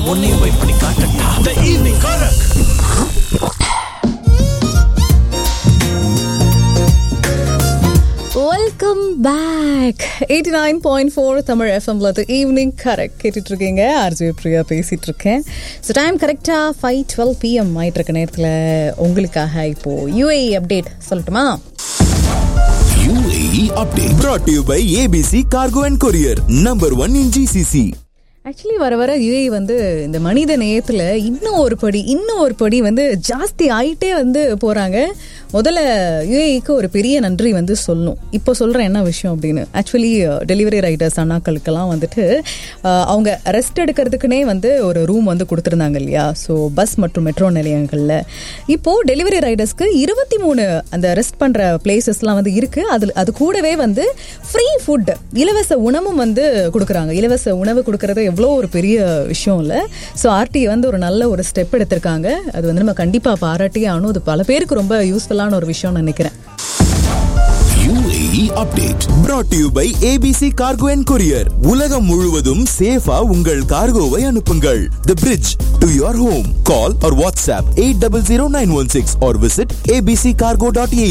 உன்னையும் போய் பண்ணி காட்டட்டா the evening correct welcome back eighty nine point four Tamil எஃப்எம்ல ஈவினிங் கரெக்ட் கேட்டுட்டு இருக்கீங்க ஆர்ஜே பிரியா பேசிட்டு இருக்கேன் ஸோ டைம் கரெக்டாக ஃபைவ் டுவெல் பிஎம் ஆயிட்டு இருக்க நேரத்தில் உங்களுக்காக இப்போ யூஏஇ அப்டேட் சொல்லட்டுமா UAE update brought to you by ABC Cargo and Courier, number one in GCC. Actually வர வர யுஏஇ வந்து இந்த மனித நேயத்தில் இன்னும் ஒரு படி இன்னும் ஒரு படி வந்து ஜாஸ்தி ஆயிட்டே வந்து போகிறாங்க முதல்ல யுஏஇக்கு ஒரு பெரிய நன்றி வந்து சொல்லணும் இப்போ சொல்கிறேன் என்ன விஷயம் அப்படின்னு ஆக்சுவலி டெலிவரி ரைடர்ஸ் அண்ணாக்களுக்கெல்லாம் வந்துட்டு அஹ், அவங்க ரெஸ்ட் எடுக்கிறதுக்குனே வந்து ஒரு ரூம் வந்து கொடுத்துருந்தாங்க இல்லையா ஸோ பஸ் மற்றும் மெட்ரோ நிலையங்களில் இப்போது டெலிவரி ரைடர்ஸ்க்கு இருபத்தி மூணு அந்த ரெஸ்ட் பண்ணுற பிளேசஸ்லாம் வந்து இருக்குது அதில் அது கூடவே வந்து ஃப்ரீ ஃபுட் இலவச உணவும் வந்து கொடுக்குறாங்க இலவச உணவு கொடுக்கறது எவ்வளோ ஒரு பெரிய விஷயம் இல்லை ஸோ ஆர்டி வந்து ஒரு நல்ல ஒரு ஸ்டெப் எடுத்திருக்காங்க அது வந்து நம்ம கண்டிப்பாக பாராட்டியே ஆகணும் அது பல பேருக்கு ரொம்ப யூஸ்ஃபுல்லான ஒரு விஷயம்னு நினைக்கிறேன் UAE update brought to you by ABC Cargo and Courier. உலகம் முழுவதும் சேஃபா உங்கள் கார்கோவை அனுப்புங்கள் The bridge to your home. Call or WhatsApp 800916 or visit abccargo.ae.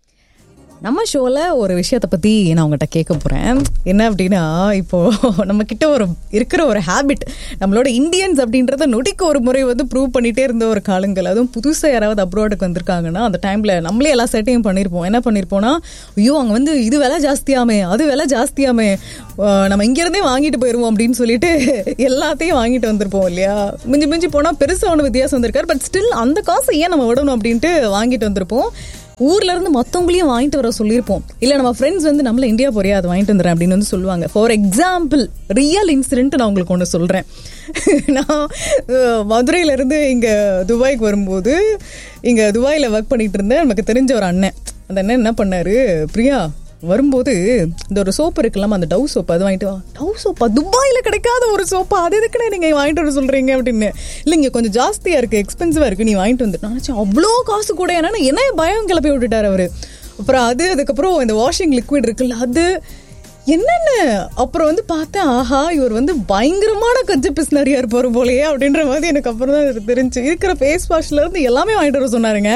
நம்ம ஷோவில் ஒரு விஷயத்தை பற்றி நான் உங்கள்கிட்ட கேட்க போகிறேன் என்ன அப்படின்னா இப்போ நம்ம கிட்ட ஒரு இருக்கிற ஒரு ஹேபிட் நம்மளோட இந்தியன்ஸ் அப்படின்றத நொடிக்கு ஒரு முறை வந்து ப்ரூவ் பண்ணிகிட்டே இருந்த ஒரு காலங்கள் அதுவும் புதுசாக யாராவது அப்ராடுக்கு வந்திருக்காங்கன்னா அந்த டைமில் நம்மளே எல்லா செட்டையும் பண்ணியிருப்போம் என்ன பண்ணியிருப்போம்னா ஐயோ அங்கே வந்து இது விலை ஜாஸ்தியாமே அது விலை ஜாஸ்தியாமே அஹ் நம்ம இங்கேருந்தே வாங்கிட்டு போயிடுவோம் அப்படின்னு சொல்லிட்டு எல்லாத்தையும் வாங்கிட்டு வந்திருப்போம் இல்லையா மிஞ்சி மிஞ்சி போனால் பெருசாக ஒன்று வித்தியாசம் வந்திருக்காரு பட் ஸ்டில் அந்த காசை ஏன் நம்ம விடணும் அப்படின்ட்டு வாங்கிட்டு வந்திருப்போம் ஊர்ல இருந்து மத்தவங்களையும் வாங்கிட்டு வர சொல்லியிருப்போம் இல்ல நம்ம ஃப்ரெண்ட்ஸ் வந்து நம்மள இந்தியா போறியா அதை வாங்கிட்டு வந்துடுறேன் அப்படின்னு வந்து சொல்லுவாங்க ஃபார் எக்ஸாம்பிள் ரியல் இன்சிடென்ட் நான் உங்களுக்கு ஒன்று சொல்றேன் நான் அஹ், மதுரையில இருந்து இங்க துபாய்க்கு வரும்போது இங்க துபாயில ஒர்க் பண்ணிட்டு இருந்தேன் நமக்கு தெரிஞ்ச ஒரு அண்ணன் அந்த அண்ணன் என்ன பண்ணாரு பிரியா வரும்போது இந்த ஒரு சோப்பு இருக்குல்லாம அந்த டவ் சோப்பு அது வாங்கிட்டு வா டவ் சோப்பா துபாயில கிடைக்காத ஒரு சோப்பா அது எதுக்குன்னு நீங்க வாங்கிட்டு வர சொல்றீங்க அப்படின்னு இல்ல இங்க கொஞ்சம் ஜாஸ்தியா இருக்கு எக்ஸ்பென்சிவா இருக்கு நீ வாங்கிட்டு வந்து நான் நினைச்சேன் அவ்வளோ காசு கூட ஏன்னா என்ன பயம் கிளப்பி விட்டுட்டாரு அவரு அப்புறம் அது அதுக்கப்புறம் இந்த வாஷிங் லிக்விட் இருக்குல்ல அது என்னென்ன அப்புறம் வந்து பார்த்தேன் ஆஹா இவர் வந்து பயங்கரமான கஞ்ச பிஸ்னரியா இருப்பாரு போலயே அப்படின்ற மாதிரி எனக்கு அப்புறம் தான் தெரிஞ்சு இருக்கிற ஃபேஸ் வாஷ்ல இருந்து எல்லாமே வாங்கிட்டு வர சொன்னாருங்க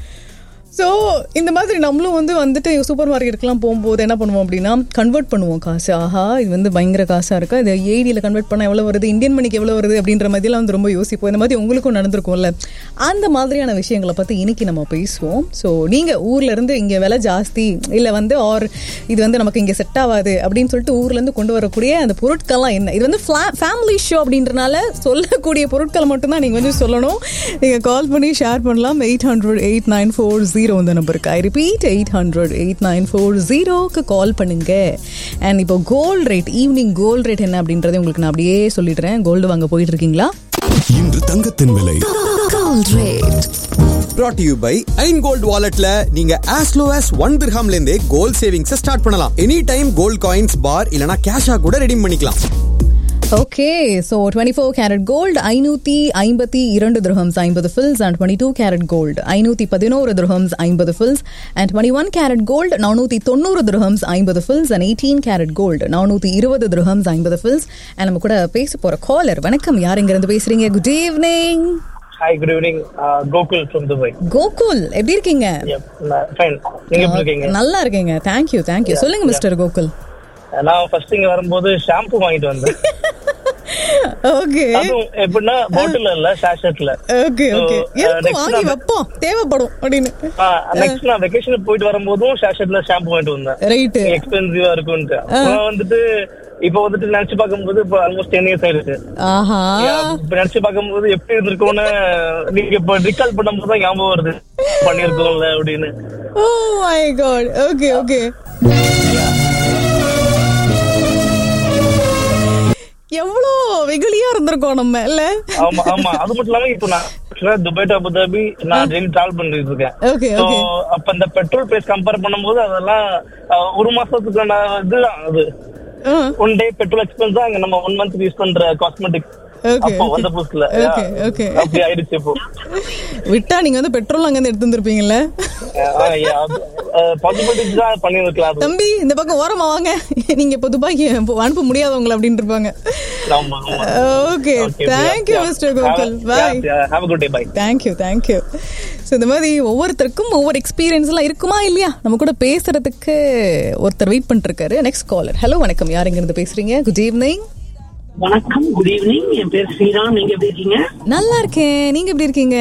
ஸோ இந்த மாதிரி நம்மளும் வந்து வந்துட்டு சூப்பர் மார்க்கெட்டுக்குலாம் போகும்போது என்ன பண்ணுவோம் அப்படின்னா கன்வெர்ட் பண்ணுவோம் காசு ஆஹா இது வந்து பயங்கர காசாக இருக்கா இது ஏடியில் கன்வெர்ட் பண்ணால் எவ்வளோ வருது இந்தியன் மணிக்கு எவ்வளோ வருது அப்படின்ற மாதிரிலாம் வந்து ரொம்ப யோசிப்போம் இந்த மாதிரி உங்களுக்கும் நடந்திருக்கும்ல அந்த மாதிரியான விஷயங்களை பற்றி இன்னைக்கு நம்ம பேசுவோம் ஸோ நீங்கள் ஊர்ல இருந்து இங்கே விலை ஜாஸ்தி இல்லை வந்து ஆர் இது வந்து நமக்கு இங்கே செட் ஆகாது அப்படின்னு சொல்லிட்டு ஊர்லேருந்து கொண்டு வரக்கூடிய அந்த பொருட்கள்லாம் என்ன இது வந்து ஃபேமிலி ஷோ அப்படின்றனால சொல்லக்கூடிய பொருட்களை மட்டும்தான் நீங்கள் வந்து சொல்லணும் நீங்கள் கால் பண்ணி ஷேர் பண்ணலாம் eight hundred eight nine four zero இந்த நம்பருக்கு I repeat eight hundred eight nine four ஜீரோக்கு கால் பண்ணுங்க அண்ட் இப்போ gold rate evening gold rate என்ன அப்படின்றத உங்களுக்கு நான் அப்படியே சொல்லிடுறேன் கோல்டு வாங்க போயிட்டு இருக்கீங்களா இன்று தங்கத்தின் விலை brought to you by ஐன் கோல்ட் வாலெட்ல நீங்க as low as ஒன் திர்ஹாம்ல இருந்தே கோல்ட் சேவிங்ஸ் ஸ்டார்ட் பண்ணலாம் any time gold coins bar இல்லனா கேஷா கூட ரெடீம் பண்ணிக்கலாம் okay so twenty four carat gold ஐநூற்றி ஐம்பத்தி இரண்டு திரஹம்ஸ் ஐம்பது ஃபில்ஸ் and twenty two carat gold ஐநூற்றி பதினோரு திரஹம்ஸ் ஐம்பது ஃபில்ஸ் and twenty one carat gold நானூற்றி தொண்ணூறு திரஹம்ஸ் ஐம்பது ஃபில்ஸ் அண்ட் எயிட்டீன் கேரட் கோல்டு நானூற்றி இருபது திரஹம்ஸ் ஐம்பது ஃபில்ஸ் அண்ட் நம்ம கூட பேச போகிற காலர் வணக்கம் யார் இங்கிருந்து பேசுறீங்க good evening hi good evening Gokul from Dubai Gokul எப்படி இருக்கீங்க ஃபைன் நீங்க எப்படி இருக்கீங்க நல்லா இருக்கீங்க தேங்க்யூ தேங்க்யூ சொல்லுங்க மிஸ்டர் கோகுல் நான் ஃபர்ஸ்ட் இங்க வரும்போது ஷாம்பு வாங்கிட்டு வந்தேன் ஓகே அதுவும் எப்படின்னா பாட்டில் இல்ல சாஷெட்ல ஓகே So, ஓகே uh, எதுக்கு next வாங்கி நான் வைப்போம் தேவைப்படும் அப்படின்னு நெக்ஸ்ட் நான் வெக்கேஷனுக்கு போயிட்டு வரும்போதும் சாஷெட்ல ஷாம்பு வாங்கிட்டு வந்தேன் ரைட்டு எக்ஸ்பென்சிவா இருக்கும்ட்டு அப்புறம் வந்துட்டு இப்போ வந்துட்டு நினைச்சு பார்க்கும்போது இப்போ ஆல்மோஸ்ட் டென் இயர்ஸ் ஆயிடுச்சு ஆஹா இப்ப நினைச்சு பார்க்கும்போது எப்படி இருந்திருக்கும்னு நீங்க இப்ப ரிகால் பண்ணும்போது தான் ஞாபகம் வருது பண்ணிருக்கோம்ல அப்படின்னு oh my god okay okay எவ்வளோ வெகுளியா இருந்திருக்கோம் நம்ம இல்ல ஆமா ஆமா அது மட்டும் இல்லாம இப்போ நான் actually துபாய் டு அபுதாபி நான் டெய்லி டிராவல் பண்ணிட்டு இருக்கேன் Okay, So, okay. அப்ப இந்த பெட்ரோல் பிரைஸ் கம்பேர் பண்ணும்போது அதெல்லாம் அஹ், ஒரு மாசத்துக்கான இதுதான் அது ah, one day petrol expense தான் அங்க நம்ம ஒன் மந்த் யூஸ் பண்ற காஸ்மெட்டிக் Okay, அப்போ okay. வந்த புதுசுல Okay, okay. அப்படி ஆயிடுச்சு இப்போ விட்டா நீங்க வந்து பெட்ரோல் அங்க இருந்து எடுத்து வந்திருப்பீங்கல்ல பாசிபிலிட்டிஸ் தான் பண்ணிருக்கலாம் அது தம்பி இந்த பக்கம் ஓரமா வாங்க நீங்க இப்போ துபாய்க்கு போ- அனுப்ப முடியாதவங்கள அப்படின்னு இருப்பாங்க ஆமா ஆமா okay thank you mister Gokul bye have good day bye thank you thank you so இந்த மாதிரி ஒவ்வொருத்தருக்கும் ஒவ்வொரு எக்ஸ்பீரியன்ஸ் எல்லாம் இருக்குமா இல்லையா நம்ம கூட பேசுறதுக்கு ஒருத்தர் வெயிட் பண்ணிட்டு இருக்காரு நெக்ஸ்ட் காலர் ஹலோ வணக்கம் யார் இருந்து பேசுறீங்க குட் ஈவினிங் வணக்கம் குட் ஈவினிங் என் பேர் ஸ்ரீராம் நீங்க எப்படி இருக்கீங்க நல்லா இருக்கேன் நீங்க எப்படி இருக்கீங்க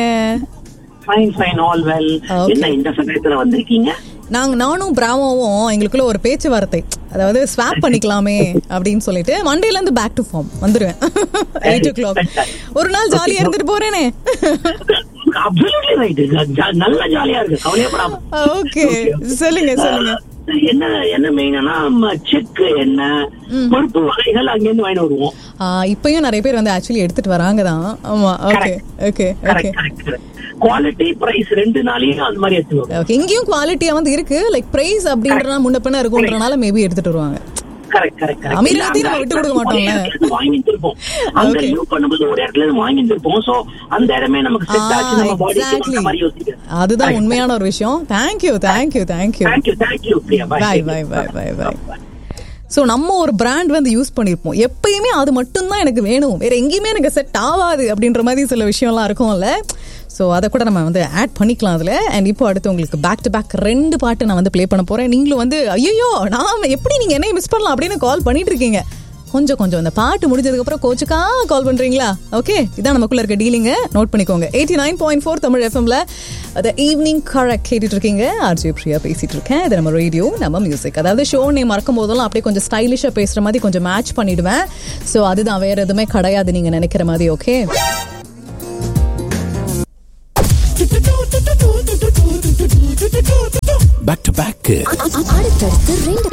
fine fine all well Okay. என்ன இந்த சமயத்துல வந்திருக்கீங்க நாங்க நானும் பிராமாவும் எங்களுக்குள்ள ஒரு பேச்சுவார்த்தை அதாவது ஸ்வாப் பண்ணிக்கலாமே அப்படின்னு சொல்லிட்டு மண்டேல இருந்து பேக் டு ஃபார்ம் வந்துருவேன் எயிட் ஓ கிளாக் ஒரு நாள் ஜாலியா இருந்துட்டு போறேனே அப்சல்யூட்லி ரைட் நல்ல ஜாலியா இருக்கு கவலையப்படாம ஓகே சொல்லுங்க சொல்லுங்க அஹ், என்ன என்ன மெயினா செக்கு என்ன பருப்பு வகைகள் அங்கிருந்து வாங்கிட்டு வருவோம் ஆ, இப்பயும் நிறைய பேர் வந்து ஆக்சுவலி எடுத்துட்டு வராங்க தான் ஆமா okay okay okay quality price ரெண்டு நாளையும் அந்த மாதிரி எடுத்துருவோம் ஓகே இங்கேயும் குவாலிட்டியா வந்து இருக்கு லைக் பிரைஸ் அப்படின்றனா முன்ன பின்ன இருக்குன்றனால மேபி எடுத்துட்டு வருவாங்க கரெக்ட் கரெக்ட் அமீரகத்தையும் நம்ம விட்டு கொடுக்க மாட்டோம்ல. வாங்கிட்டு இருப்போம் அங்க Okay. லிவ் பண்ணும்போது ஒரு இடத்துல இருந்து வாங்கிட்டு இருப்போம் சோ அந்த இடமே நமக்கு செட் ஆச்சு நம்ம பாடிக்கு எக்ஸாக்ட்லி அந்த மாதிரி யோசிக்கிறேன் அதுதான் உண்மையான ஒரு விஷயம் thank you thank you thank you thank you thank you Priya bye bye bye bye bye so நம்ம ஒரு பிராண்ட் வந்து யூஸ் பண்ணியிருப்போம் எப்பயுமே அது மட்டும்தான் எனக்கு வேணும் வேற எங்கேயுமே எனக்கு செட் ஆகாது அப்படின்ற மாதிரி சில விஷயம்லாம் இருக்கும்ல ஸோ அதை கூட நம்ம வந்து ஆட் பண்ணிக்கலாம் அதில் அண்ட் இப்போ அடுத்து உங்களுக்கு பேக் டு பேக் ரெண்டு பாட்டு நான் வந்து ப்ளே பண்ண போகிறேன் நீங்களும் வந்து ஐயோ நான் எப்படி நீங்கள் என்னைய மிஸ் பண்ணலாம் அப்படின்னு கால் பண்ணிட்டு இருக்கீங்க கொஞ்சம் கொஞ்சம் இந்த பாட்டு முடிஞ்சதுக்கப்புறம் கோச்சுக்கா கால் பண்ணுறீங்களா ஓகே இதான் நமக்குள்ள இருக்க டீலிங்க நோட் பண்ணிக்கோங்க eighty nine point four Tamil எஃப்எம்ல த ஈவினிங் கரெக்ட் கேட்டுட்டு இருக்கீங்க ஆர்ஜி பிரியா பேசிட்டு இருக்கேன் இது நம்ம ரேடியோ நம்ம மியூசிக் அதாவது ஷோ நேம் மறக்கும் போதெல்லாம் அப்படியே கொஞ்சம் ஸ்டைலிஷாக பேசுகிற மாதிரி கொஞ்சம் மேட்ச் பண்ணிடுவேன் ஸோ அதுதான் வேற எதுவுமே கிடையாது நீங்கள் நினைக்கிற மாதிரி ஓகே Back to back. அடுத்தடுத்து ரெண்டு